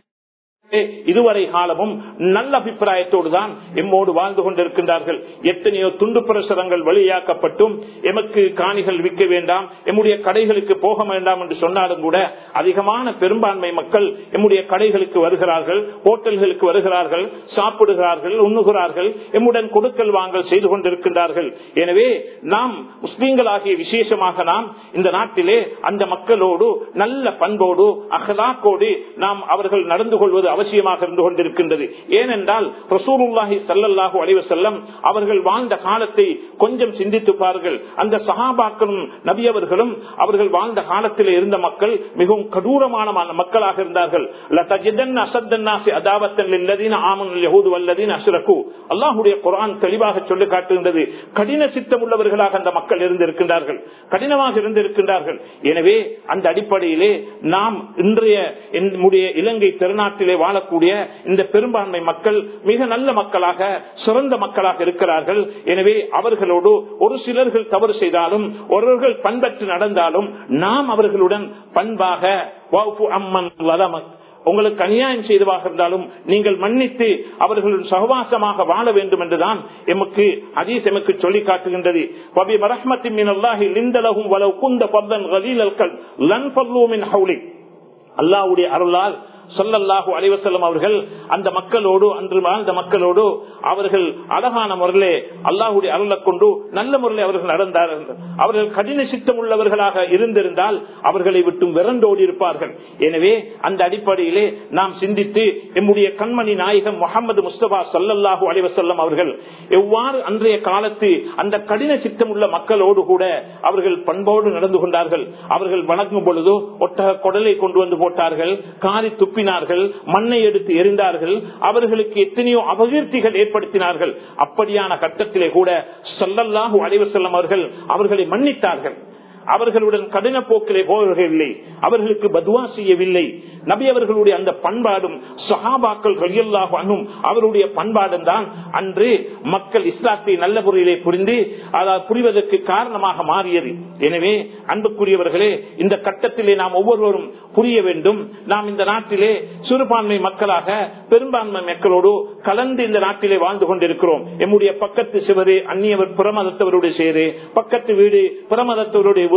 இதுவரை காலமும் நல்ல அபிப்பிராயத்தோடு தான் எம்மோடு வாழ்ந்து கொண்டிருக்கின்றார்கள் எத்தனையோ துண்டு பிரசுரங்கள் வெளியாக்கப்பட்டும் எமக்கு காணிகள் விற்க வேண்டாம் எம்முடைய கடைகளுக்கு போக வேண்டாம் என்று சொன்னாலும் கூட அதிகமான பெரும்பான்மை மக்கள் எம்முடைய கடைகளுக்கு வருகிறார்கள் ஹோட்டல்களுக்கு வருகிறார்கள் சாப்பிடுகிறார்கள் உண்ணுகிறார்கள் எம்முடன் கொடுக்கல் வாங்கல் செய்து கொண்டிருக்கின்றார்கள் எனவே நாம் முஸ்லீம்களாகிய விசேஷமாக நாம் இந்த நாட்டிலே அந்த மக்களோடு நல்ல பண்போடு அகலாக்கோடு நாம் அவர்கள் நடந்து கொள்வது அவசியமாக இருந்து கொண்டிருக்கின்றது ஏனென்றால் ரசூலுல்லாஹி ஸல்லல்லாஹு அலைஹி வஸல்லம் அவர்கள் வாழ்ந்த காலத்தை கொஞ்சம் சிந்தித்து பாருங்கள் அந்த சஹாபாக்களும் நபி அவர்களும் அவர்கள் வாழ்ந்த காலத்தில் இருந்த மக்கள் மிகவும் கடூரமான மக்களாக இருந்தார்கள் லதஜிதன்ன அஸத்தன்னாஸி அதாவத்தன் லில்லதீன ஆமனுல் யஹூது வல்லதீன அஷ்ரகு அல்லாஹ்வுடைய குர்ஆன் தெளிவாக சொல்லி காட்டுகின்றது கடின சித்தம் உள்ளவர்களாக அந்த மக்கள் இருந்திருக்கின்றார்கள் கடினமாக இருந்திருக்கின்றார்கள் எனவே அந்த அடிப்படையிலே நாம் இன்றைய நம்முடைய இலங்கை திருநாட்டிலே வாழக்கூடிய இந்த பெரும்பான்மை மக்கள் மிக நல்ல மக்களாக சிறந்த மக்களாக இருக்கிறார்கள் எனவே அவர்களோடு ஒரு சிலர்கள் தவறு செய்தாலும் ஒருவர்கள் பண்பற்று நடந்தாலும் நாம் அவர்களுடன் பண்பாக வஅஃபு அம்மன் வலமக் உங்களுக்கு அநியாயம் செய்தவாக இருந்தாலும் நீங்கள் மன்னித்து அவர்களுடன் சகவாசமாக வாழ வேண்டும் என்றுதான் எமக்கு அதீஸ் எமக்கு சொல்லி காட்டுகின்றது வபி மரஹ்மத்தின் மின் அல்லாஹி லிந்தலகும் வலவு குந்த பர்தன் கலீலல்கள் லன் பல்லூ மின் ஹவுலி அல்லாஹ்வுடைய அருளால் சொல்லல்லாஹு அலைவசல்லம் அவர்கள் அந்த மக்களோடு அன்று வாழ்ந்த மக்களோடு அவர்கள் அழகான முறையிலே அல்லாஹுடைய அருளை கொண்டு நல்ல முறையில் அவர்கள் நடந்தார்கள் அவர்கள் கடின சித்தம் உள்ளவர்களாக இருந்திருந்தால் அவர்களை விட்டும் விரண்டோடி இருப்பார்கள் எனவே அந்த அடிப்படையிலே நாம் சிந்தித்து எம்முடைய கண்மணி நாயகம் முகமது முஸ்தபா சல்லல்லாஹு அலைவசல்லம் அவர்கள் எவ்வாறு அன்றைய காலத்து அந்த கடின சித்தம் உள்ள மக்களோடு கூட அவர்கள் பண்போடு நடந்து கொண்டார்கள் அவர்கள் வணங்கும் பொழுதோ ஒட்டக குடலை கொண்டு வந்து போட்டார்கள் காரி துப்பினார்கள் மண்ணை எடுத்து எரிந்தார்கள் அவர்களுக்கு எத்தனையோ அபகீர்த்திகள் ஏற்படுத்தினார்கள் அப்படியான கட்டத்திலே கூட சொல்லல்லாஹு அலைவசல்லம் அவர்கள் அவர்களை மன்னித்தார்கள் அவர்களுடன் கடின போக்கிலே போகவில்லை அவர்களுக்கு பதுவா செய்யவில்லை நபி அவர்களுடைய அந்த பண்பாடும் சஹாபாக்கள் ரலியல்லாஹு அன்ஹும் அவருடைய பண்பாடும் தான் அன்று மக்கள் இஸ்லாத்தை நல்ல முறையிலே புரிந்து அதாவது புரிவதற்கு காரணமாக மாறியது எனவே அன்புக்குரியவர்களே இந்த கட்டத்திலே நாம் ஒவ்வொருவரும் புரிய வேண்டும் நாம் இந்த நாட்டிலே சிறுபான்மை மக்களாக பெரும்பான்மை மக்களோடு கலந்து இந்த நாட்டிலே வாழ்ந்து கொண்டிருக்கிறோம் எம்முடைய பக்கத்து சிவரு அந்நியவர் புறமதத்தவருடைய சேரு பக்கத்து வீடு புறமதத்தவருடைய வீடு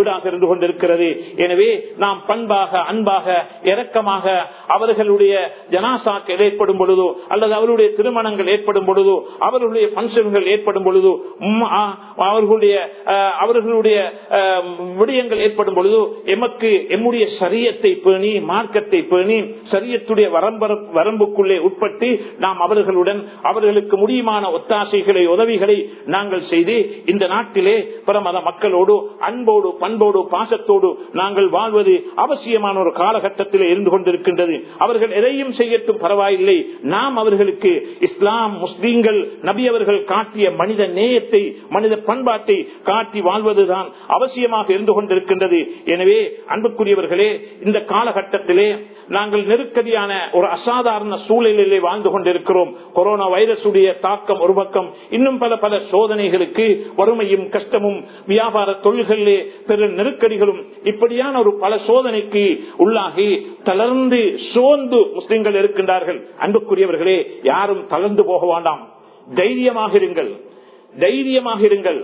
வீடாக இருந்து கொண்டிருக்கிறது எனவே நாம் பண்பாக அன்பாக இரக்கமாக அவர்களுடைய ஜனாசாக்கள் ஏற்படும் பொழுதோ அல்லது அவருடைய திருமணங்கள் ஏற்படும் பொழுதோ அவர்களுடைய பங்கன்கள் ஏற்படும் பொழுதோ உம், ஆ, அவர்களுடைய அஹ், அவர்களுடைய அஹ், விடயங்கள் ஏற்படும் பொழுதோ எமக்கு எம்முடைய சரியத்தை பேணி மார்க்கத்தை பேணி சரியத்துடைய வரம்பர- வரம்புக்குள்ளே உட்பட்டு நாம் அவர்களுடன் அவர்களுக்கு முடியுமான ஒத்தாசைகளை உதவிகளை நாங்கள் செய்து இந்த நாட்டிலே பிரமத மக்களோடு அன்போடு பண்போடு பாசத்தோடு நாங்கள் வாழ்வது அவசியமான ஒரு காலகட்டத்தில் இருந்து கொண்டிருக்கின்றது அவர்கள் எதையும் செய்யட்டும் பரவாயில்லை நாம் அவர்களுக்கு இஸ்லாம் முஸ்லீம்கள் நபி அவர்கள் காட்டிய மனித நேயத்தை மனித பண்பாட்டை காட்டி வாழ்வதுதான் அவசியமாக இருந்து கொண்டிருக்கின்றது எனவே அன்புக்குரியவர்களே இந்த காலகட்டத்திலே நாங்கள் நெருக்கடியான ஒரு அசாதாரண சூழலிலே வாழ்ந்து கொண்டிருக்கிறோம் கொரோனா வைரசுடைய தாக்கம் ஒரு பக்கம் இன்னும் பல பல சோதனைகளுக்கு வறுமையும் கஷ்டமும் வியாபார தொழில்களிலே பெரும் நெருக்கடிகளும் இப்படியான ஒரு பல சோதனைக்கு உள்ளாகி தளர்ந்து சோர்ந்து முஸ்லிம்கள் இருக்கின்றார்கள் அன்புக்குரியவர்களே யாரும் தளர்ந்து போக வேண்டாம் தைரியமாக இருங்கள் தைரியமாக இருங்கள்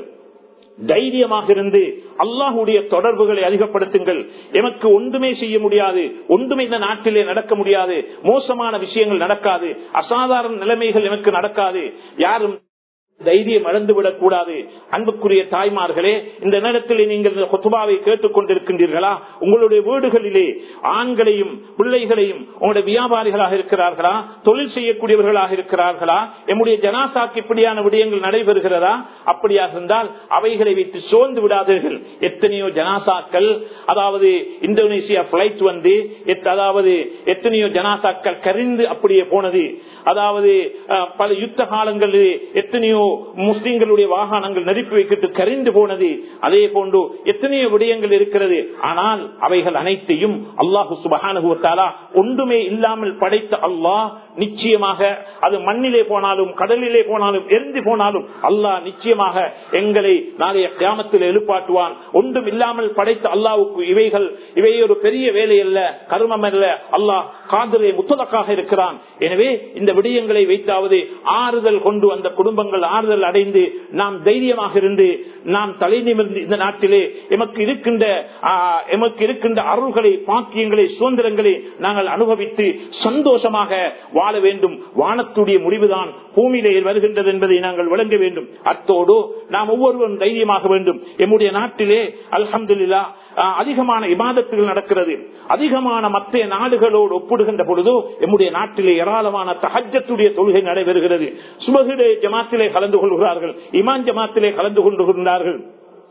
தைரியமாக இருந்து அல்லாஹுடைய தொடர்புகளை அதிகப்படுத்துங்கள் எமக்கு ஒன்றுமே செய்ய முடியாது ஒன்றுமே இந்த நாட்டிலே நடக்க முடியாது மோசமான விஷயங்கள் நடக்காது அசாதாரண நிலைமைகள் எனக்கு நடக்காது யாரும் தைரியம் இழந்துவிடக் கூடாது அன்புக்குரிய தாய்மார்களே இந்த நேரத்தில் நீங்கள் இந்த கொத்துபாவை கேட்டுக் கொண்டிருக்கின்றீர்களா உங்களுடைய வீடுகளிலே ஆண்களையும் பிள்ளைகளையும் உங்களுடைய வியாபாரிகளாக இருக்கிறார்களா தொழில் செய்யக்கூடியவர்களாக இருக்கிறார்களா எம்முடைய ஜனாசாக்கு இப்படியான விடயங்கள் நடைபெறுகிறதா அப்படியாக இருந்தால் அவைகளை வைத்து சோர்ந்து விடாதீர்கள் எத்தனையோ ஜனாசாக்கள் அதாவது இந்தோனேசியா பிளைட் வந்து எத்- அதாவது எத்தனையோ ஜனாசாக்கள் கரிந்து அப்படியே போனது அதாவது அஹ், பல யுத்த காலங்களில் எத்தனையோ முஸ்லிம்களுடைய வாகனங்கள் நெருப்பி வைக்கிட்டு கரிந்து போனது அதே போன்று எத்தனையோ விடயங்கள் இருக்கிறது ஆனால் அவைகள் அனைத்தையும் அல்லாஹு சுபகானுபவத்தாலா ஒன்றுமே இல்லாமல் படைத்த அல்லாஹ் நிச்சயமாக அது மண்ணிலே போனாலும் கடலிலே போனாலும் எரிந்து போனாலும் அல்லாஹ் நிச்சயமாக எங்களை நாளைய கிராமத்தில் எழுப்பாட்டுவான் ஒன்றும் இல்லாமல் படைத்த அல்லாவுக்கு இவைகள் இவை ஒரு பெரிய வேலை அல்ல கருமம் அல்ல அல்லாஹ் காதலே முத்தலக்காக இருக்கிறான் எனவே இந்த விடயங்களை வைத்தாவது ஆறுதல் கொண்டு அந்த குடும்பங்கள் ஆறுதல் அடைந்து நாம் தைரியமாக இருந்து நாம் தலை நிமிர்ந்து இந்த நாட்டிலே எமக்கு இருக்கின்ற ஆ, எமக்கு இருக்கின்ற அருள்களை பாக்கியங்களை சுதந்திரங்களை நாங்கள் அனுபவித்து சந்தோஷமாக வாழ வேண்டும் வானத்துடைய முடிவுதான் பூமியிலே வருகின்றது என்பதை நாங்கள் விளங்க வேண்டும் அத்தோடு நாம் ஒவ்வொருவரும் தைரியமாக வேண்டும் எம்முடைய நாட்டிலே அல்ஹம்துலில்லா ஆஹ், அதிகமான இபாதத்துகள் நடக்கிறது அதிகமான மத்திய நாடுகளோடு ஒப்பிடுகின்ற பொழுதோ எம்முடைய நாட்டிலே ஏராளமான தஹஜத்துடைய தொழுகை நடைபெறுகிறது சுபகிடே ஜமாத்திலே கலந்து கொள்கிறார்கள் இமான் ஜமாத்திலே கலந்து கொள்கின்றார்கள்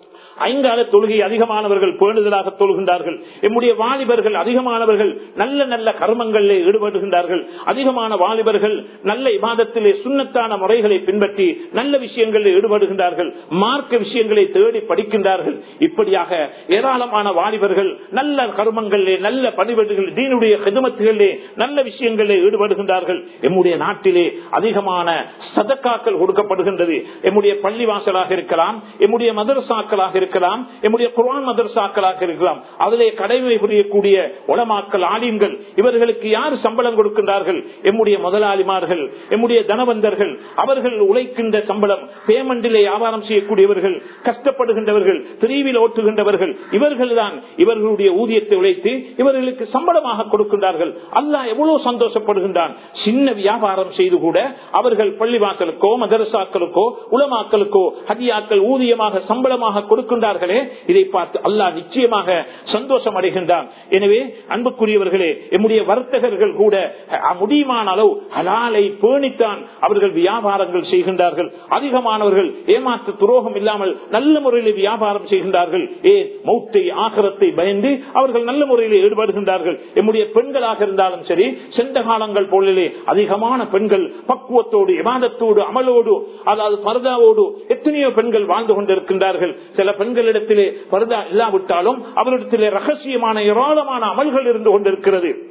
ஐங்கால தொழுகை அதிகமானவர்கள் பேணுதலாக தொழுகின்றார்கள் எம்முடைய வாலிபர்கள் அதிகமானவர்கள் நல்ல நல்ல கர்மங்களிலே ஈடுபடுகின்றார்கள் அதிகமான வாலிபர்கள் நல்ல இபாதத்திலே சுண்ணத்தான முறைகளை பின்பற்றி நல்ல விஷயங்களில் ஈடுபடுகின்றார்கள் மார்க்க விஷயங்களை தேடி படிக்கின்றார்கள் இப்படியாக ஏராளமான வாலிபர்கள் நல்ல கர்மங்களிலே நல்ல பணிபடுகள் தீனுடைய ஹிதமத்துகளிலே நல்ல விஷயங்களிலே ஈடுபடுகின்றார்கள் எம்முடைய நாட்டிலே அதிகமான சதக்காக்கள் கொடுக்கப்படுகின்றது எம்முடைய பள்ளிவாசலாக இருக்கலாம் எம்முடைய மதரசாக்களாக இருக்கலாம் எம்முடைய குர்ஆன் மதரசாக்களாக இருக்கலாம் அதிலே கடமை புரியக்கூடிய உலமாக்கல் ஆலிம்கள் இவர்களுக்கு யார் சம்பளம் கொடுக்கின்றார்கள் எம்முடைய முதலாளிமார்கள் எம்முடைய தனவந்தர்கள் அவர்கள் உழைக்கின்ற சம்பளம் பேமெண்டிலே வியாபாரம் செய்யக்கூடியவர்கள் கஷ்டப்படுகின்றவர்கள் பிரிவில் ஓட்டுகின்றவர்கள் இவர்கள் தான் இவர்களுடைய ஊதியத்தை உழைத்து இவர்களுக்கு சம்பளமாக கொடுக்கின்றார்கள் அல்லாஹ் எவ்வளவு சந்தோஷப்படுகின்றான் சின்ன வியாபாரம் செய்து கூட அவர்கள் பள்ளிவாசலுக்கோ மதரசாக்களுக்கோ உலமாக்களுக்கோ ஹதியாக்கள் ஊதியமாக சம்பளமாக கொடுக்கின்றார்களே இதை பார்த்து அல்லாஹ் நிச்சயமாக சந்தோஷம் அடைகின்றான் எனவே அன்புக்குரியவர்களே எம்முடைய வர்த்தகர்கள் கூட அஹ், முடியுமான அளவு ஹலாலை பேணித்தான் அவர்கள் வியாபாரங்கள் செய்கின்றார்கள் அதிகமானவர்கள் ஏமாற்று துரோகம் இல்லாமல் நல்ல முறையில் வியாபாரம் செய்கின்றார்கள் ஏன் மௌத்தை ஆகரத்தை பயந்து அவர்கள் நல்ல முறையில் ஈடுபடுகின்றார்கள் எம்முடைய பெண்களாக இருந்தாலும் சரி சென்ற காலங்கள் போலிலே அதிகமான பெண்கள் பக்குவத்தோடு இமாதத்தோடு அமலோடு அதாவது பரதாவோடு எத்தனையோ பெண்கள் வாழ்ந்து கொண்டிருக்கின்றார்கள் சில பெண்களிடத்திலே பரதா இல்லாவிட்டாலும் அவரிடத்திலே ரகசியமான ஏராளமான அமல்கள் இருந்து கொண்டிருக்கிறது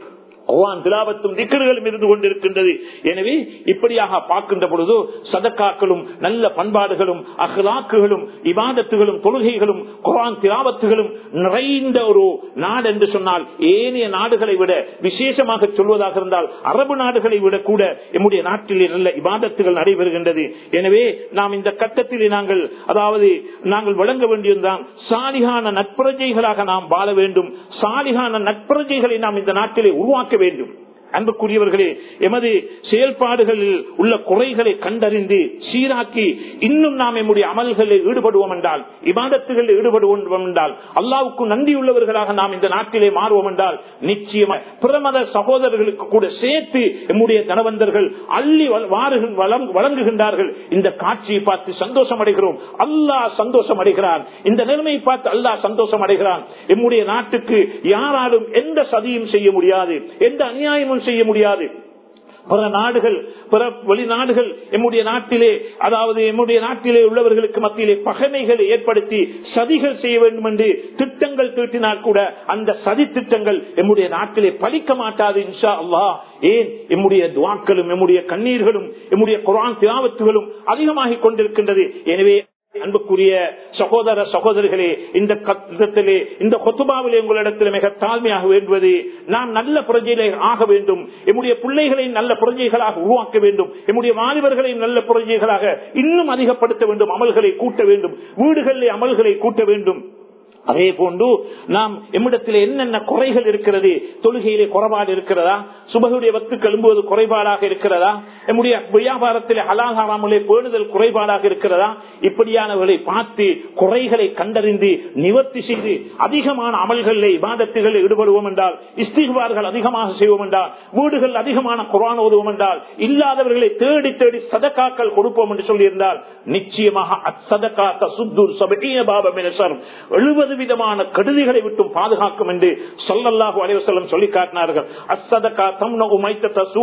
குர்ஆன் திலாவத்தும் திக்கர்களும் இருந்து கொண்டிருக்கின்றது எனவே இப்படியாக பார்க்கின்ற பொழுது சதக்காக்களும் நல்ல பண்பாடுகளும் அகலாக்குகளும் இபாதத்துகளும் தொழுகைகளும் குர்ஆன் திலாவத்துகளும் நிறைந்த ஒரு நாடு என்று சொன்னால் ஏனைய நாடுகளை விட விசேஷமாக சொல்வதாக இருந்தால் அரபு நாடுகளை விட கூட எம்முடைய நாட்டிலே நல்ல இபாதத்துகள் நடைபெறுகின்றது எனவே நாம் இந்த கட்டத்திலே நாங்கள் அதாவது நாங்கள் வழங்க வேண்டியதுதான் சாலிகான நட்புரஜைகளாக நாம் வாழ வேண்டும் சாலிகான நட்புரஜைகளை நாம் இந்த நாட்டிலே உருவாக்க வேண்டும் அன்புக்குரியவர்களே எமது செயல்பாடுகளில் உள்ள குறைகளை கண்டறிந்து சீராக்கி இன்னும் நாம் எம்முடைய அமல்களில் ஈடுபடுவோம் என்றால் இபாதத்துகளில் ஈடுபடுவோம் என்றால் அல்லாவுக்கு நன்றியுள்ளவர்களாக நாம் இந்த நாட்டிலே மாறுவோம் என்றால் நிச்சயமாக பிரமத சகோதரர்களுக்கு கூட சேர்த்து எம்முடைய தனவந்தர்கள் அள்ளி வழங்குகின்றார்கள் இந்த காட்சியை பார்த்து சந்தோஷம் அடைகிறோம் அல்லாஹ் சந்தோஷம் அடைகிறான் இந்த நிலைமையை பார்த்து அல்லாஹ் சந்தோஷம் அடைகிறான் எம்முடைய நாட்டுக்கு யாராலும் எந்த சதியும் செய்ய முடியாது எந்த அநியாயமும் செய்ய முடியாது பிற நாடுகள் பிற வெளிநாடுகள் எம்முடைய நாட்டிலே அதாவது எம்முடைய நாட்டிலே உள்ளவர்களுக்கு மத்தியிலே பகைமைகளை ஏற்படுத்தி சதிகள் செய்ய வேண்டும் என்று திட்டங்கள் தீட்டினால் கூட அந்த சதி திட்டங்கள் எம்முடைய நாட்டிலே பலிக்க மாட்டாது இன்ஷா அல்லா ஏன் எம்முடைய துவாக்களும் எம்முடைய கண்ணீர்களும் எம்முடைய குரான் தியாவத்துகளும் அதிகமாகிக் கொண்டிருக்கின்றது எனவே அன்புக்குரிய சகோதர சகோதரிகளே இந்த கத்திலே இந்த கொத்துபாவிலே உங்களிடத்தில் மிக தாழ்மையாக வேண்டுவது நாம் நல்ல பிரஜைகளை ஆக வேண்டும் எம்முடைய பிள்ளைகளை நல்ல பிரஜைகளாக உருவாக்க வேண்டும் எம்முடைய வாலிபர்களை நல்ல பிரஜைகளாக இன்னும் அதிகப்படுத்த வேண்டும் அமல்களை கூட்ட வேண்டும் வீடுகளிலே அமல்களை கூட்ட வேண்டும் அதே போன்று நாம் எம்மிடத்தில் என்னென்ன குறைகள் இருக்கிறது தொழுகையிலே குறைபாடு இருக்கிறதா சுபகுடைய வத்து கழும்புவது குறைபாடாக இருக்கிறதா நம்முடைய வியாபாரத்தில் ஹலாகாராமலே பேணுதல் குறைபாடாக இருக்கிறதா இப்படியானவர்களை பார்த்து குறைகளை கண்டறிந்து நிவர்த்தி செய்து அதிகமான அமல்களில் விவாதத்துகளில் ஈடுபடுவோம் என்றால் இஸ்திகார்கள் அதிகமாக செய்வோம் என்றால் வீடுகள் அதிகமான குரான் ஓதுவோம் என்றால் இல்லாதவர்களை தேடி தேடி சதக்காக்கள் கொடுப்போம் என்று சொல்லியிருந்தால் நிச்சயமாக அச்சதக்காத்த சுத்தூர் சபைய பாபம் எழுபது விதமான கடுதிகளை விட்டும் பாதுகாக்கும் என்று சொல்லல்லாஹு அலைவசல்லம் சொல்லி காட்டினார்கள் அசதகா தம் உமைத்த தசூ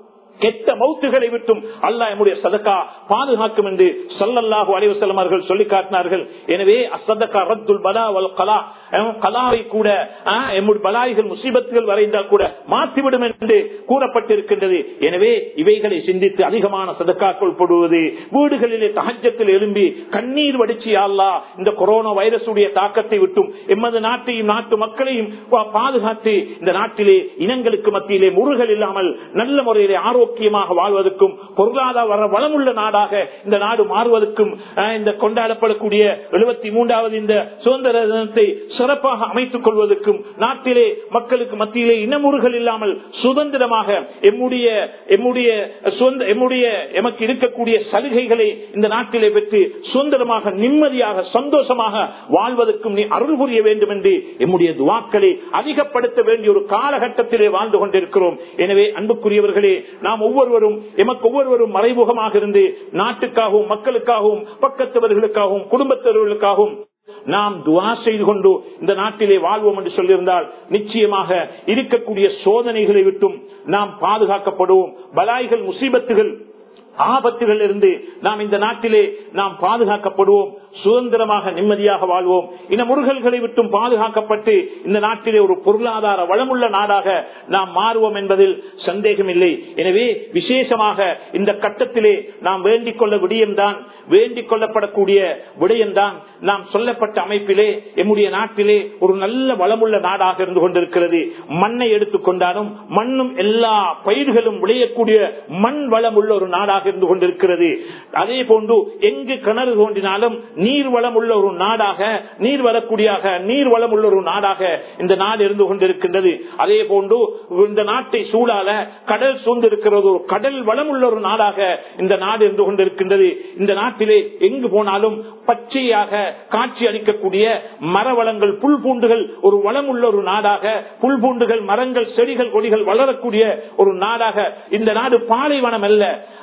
கெட்ட மௌத்துகளை விட்டும் அல்லா எம்முடைய சதக்கா பாதுகாக்கும் என்று சொல்லல்லாஹு அலைவசல்லம் அவர்கள் சொல்லி காட்டினார்கள் எனவே அசதக்கா ரத்துல் பலா வல் கலா கலாவை கூட எம்முடைய பலாய்கள் முசீபத்துகள் வரைந்தால் கூட மாற்றிவிடும் என்று கூறப்பட்டிருக்கின்றது எனவே இவைகளை சிந்தித்து அதிகமான சதக்காக்கள் போடுவது வீடுகளிலே தகஜத்தில் எழும்பி கண்ணீர் வடிச்சு அல்லா இந்த கொரோனா வைரசுடைய தாக்கத்தை விட்டும் எமது நாட்டையும் நாட்டு மக்களையும் பாதுகாத்து இந்த நாட்டிலே இனங்களுக்கு மத்தியிலே முருகல் இல்லாமல் நல்ல முறையிலே ஆரோக்கியமாக வாழ்வதற்கும் பொருளாதார வளமுள்ள நாடாக இந்த நாடு மாறுவதற்கும் இந்த கொண்டாடப்படக்கூடிய எழுபத்தி மூன்றாவது இந்த சுதந்திர தினத்தை சிறப்பாக அமைத்துக் கொள்வதற்கும் நாட்டிலே மக்களுக்கு மத்தியிலே இனமுறுகள் இல்லாமல் சுதந்திரமாக எம்முடைய எம்முடைய எம்முடைய எமக்கு இருக்கக்கூடிய சலுகைகளை இந்த நாட்டிலே பெற்று சுதந்திரமாக நிம்மதியாக சந்தோஷமாக வாழ்வதற்கும் நீ அருள் புரிய வேண்டும் என்று எம்முடைய துவாக்களை அதிகப்படுத்த வேண்டிய ஒரு காலகட்டத்திலே வாழ்ந்து கொண்டிருக்கிறோம் எனவே அன்புக்குரியவர்களே நாம் ஒவ்வொருவரும் எமக்கு ஒவ்வொருவரும் மறைமுகமாக இருந்து நாட்டுக்காகவும் மக்களுக்காகவும் பக்கத்தவர்களுக்காகவும் குடும்பத்தவர்களுக்காகவும் நாம் துவா செய்து கொண்டு இந்த நாட்டிலே வாழ்வோம் என்று சொல்லியிருந்தால் நிச்சயமாக இருக்கக்கூடிய சோதனைகளை விட்டும் நாம் பாதுகாக்கப்படுவோம் பலாய்கள் முசீபத்துகள் ஆபத்துகள் இருந்து நாம் இந்த நாட்டிலே நாம் பாதுகாக்கப்படுவோம் சுதந்திரமாக நிம்மதியாக வாழ்வோம் இன முருகல்களை விட்டும் பாதுகாக்கப்பட்டு இந்த நாட்டிலே ஒரு பொருளாதார வளமுள்ள நாடாக நாம் மாறுவோம் என்பதில் சந்தேகம் இல்லை எனவே விசேஷமாக இந்த கட்டத்திலே நாம் வேண்டிக் கொள்ள விடயம்தான் வேண்டிக் கொள்ளப்படக்கூடிய விடயம்தான் நாம் சொல்லப்பட்ட அமைப்பிலே எம்முடைய நாட்டிலே ஒரு நல்ல வளமுள்ள நாடாக இருந்து கொண்டிருக்கிறது மண்ணை எடுத்துக்கொண்டாலும் மண்ணும் எல்லா பயிர்களும் விளையக்கூடிய மண் வளம் உள்ள ஒரு நாடாக இருந்து கொண்டிருக்கிறது அதே போன்று எங்கு கிணறு தோன்றினாலும் நீர் வளம் உள்ள ஒரு நாடாக நீர் வரக்கூடிய நீர் வளம் உள்ள ஒரு நாடாக இந்த நாடு இருந்து கொண்டிருக்கின்றது அதே போன்று இந்த நாட்டை சூழால கடல் சூழ்ந்திருக்கிறது ஒரு கடல் வளம் உள்ள ஒரு நாடாக இந்த நாடு இருந்து கொண்டிருக்கின்றது இந்த நாட்டிலே எங்கு போனாலும் பச்சையாக காட்சி அளிக்கக்கூடிய மரவளங்கள் புல் பூண்டுகள் ஒரு வளம் உள்ள ஒரு நாடாக புல் பூண்டுகள் மரங்கள் செடிகள் கொடிகள் வளரக்கூடிய ஒரு நாடாக இந்த நாடு பாலைவனம் அல்ல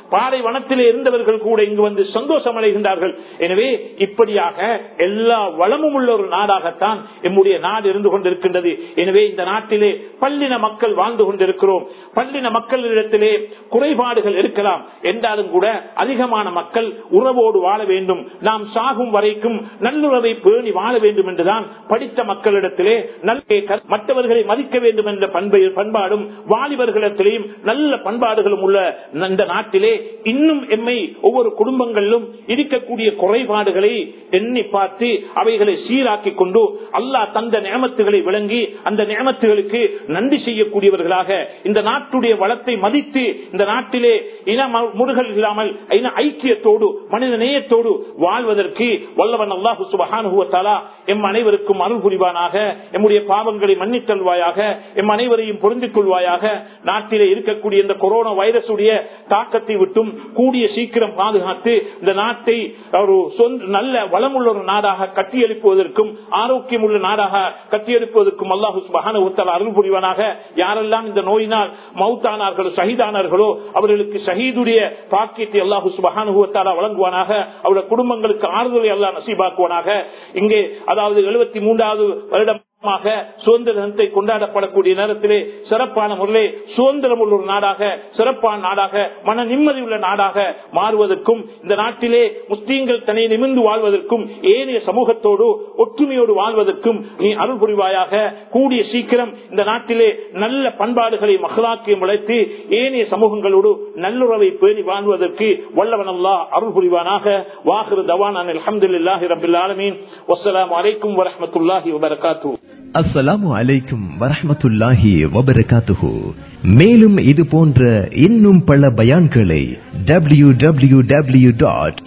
பாலைவனத்திலே இருந்தவர்கள் கூட இங்கு வந்து சந்தோஷம் அடைகின்றார்கள் எனவே இப்படியாக எல்லா வளமும் உள்ள ஒரு நாடாகத்தான் எம்முடைய நாடு இருந்து கொண்டிருக்கின்றது எனவே இந்த நாட்டிலே பல்லின மக்கள் வாழ்ந்து கொண்டிருக்கிறோம் பல்லின மக்களிடத்திலே குறைபாடுகள் இருக்கலாம் என்றாலும் கூட அதிகமான மக்கள் உறவோடு வாழ வேண்டும் நாம் சாகும் வரைக்கும் நல்லுறவை பேணி வாழ வேண்டும் என்றுதான் படித்த மக்களிடத்திலே நல்ல மற்றவர்களை மதிக்க வேண்டும் என்ற பண்பை பண்பாடும் வாலிபர்களிடத்திலேயும் நல்ல பண்பாடுகளும் உள்ள இந்த நாட்டிலே இன்னும் எம்மை ஒவ்வொரு குடும்பங்களிலும் இருக்கக்கூடிய குறைபாடுகளை எண்ணி பார்த்து அவைகளை சீராக்கி கொண்டு அல்லாஹ் தந்த நியமத்துகளை விளங்கி அந்த நியமத்துகளுக்கு நன்றி செய்யக்கூடியவர்களாக இந்த நாட்டுடைய வளத்தை மதித்து இந்த நாட்டிலே இன முருகல் இல்லாமல் இன ஐக்கியத்தோடு மனித நேயத்தோடு வாழ்வதற்கு வல்லவன் அல்லாஹு சுபஹானுவத்தாலா எம் அனைவருக்கும் அருள் புரிவானாக எம்முடைய பாவங்களை மன்னித்தல்வாயாக எம் அனைவரையும் பொருந்திக் கொள்வாயாக நாட்டிலே இருக்கக்கூடிய இந்த கொரோனா வைரசுடைய தாக்கத்தை விட்டும் கூடிய சீக்கிரம் பாதுகாத்து இந்த நாட்டை ஒரு நல்ல வளமுள்ள ஒரு நாடாக கட்டியெழுப்புவதற்கும் ஆரோக்கியம் உள்ள நாடாக கட்டியெழுப்புவதற்கும் அல்லாஹு சுபஹான உத்தல அருள் புரிவானாக யாரெல்லாம் இந்த நோயினால் மவுத்தானார்களோ ஷஹீதானார்களோ அவர்களுக்கு ஷஹீதுடைய பாக்கியத்தை அல்லாஹு சுபஹானுவத்தாலா வழங்குவானாக அவருடைய குடும்பங்களுக்கு ஆறுதலை அல்லா நசீபாக்குவானாக இங்கே அதாவது எழுபத்தி மூன்றாவது வருடம் சுதந்திர தினத்தை கொண்டாடப்படக்கூடிய நேரத்திலே சிறப்பான முறையிலே சுதந்திரம் உள்ள ஒரு நாடாக சிறப்பான நாடாக மன நிம்மதி உள்ள நாடாக மாறுவதற்கும் இந்த நாட்டிலே முஸ்லீம்கள் தனி நிமிர்ந்து வாழ்வதற்கும் ஏனைய சமூகத்தோடு ஒற்றுமையோடு வாழ்வதற்கும் நீ அருள் புரிவாயாக கூடிய சீக்கிரம் இந்த நாட்டிலே நல்ல பண்பாடுகளை மகளாக்கியம் உழைத்து ஏனைய சமூகங்களோடு நல்லுறவை பேணி வாழ்வதற்கு வல்லவன் அல்லா அருள் புரிவானாக வாஹிரு தவான் அலமதுல்லாஹி ரபில் ஆலமீன் வசலாம் அலைக்கும் வரமத்துல்லாஹி வபரகாத்தூ அஸ்ஸலாமு அலைக்கும் வரஹமத்துல்லாஹி வபரகாத்துஹு மேலும் இது போன்ற இன்னும் பல பயான்களை W W W dot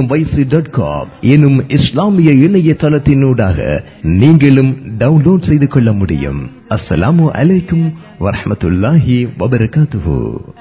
dot com எனும் இஸ்லாமிய இணையதளத்தினூடாக நீங்களும் டவுன்லோட் செய்து கொள்ள முடியும் அஸ்ஸலாமு அலைக்கும் வரஹமத்துல்லாஹி வபரகாத்துஹு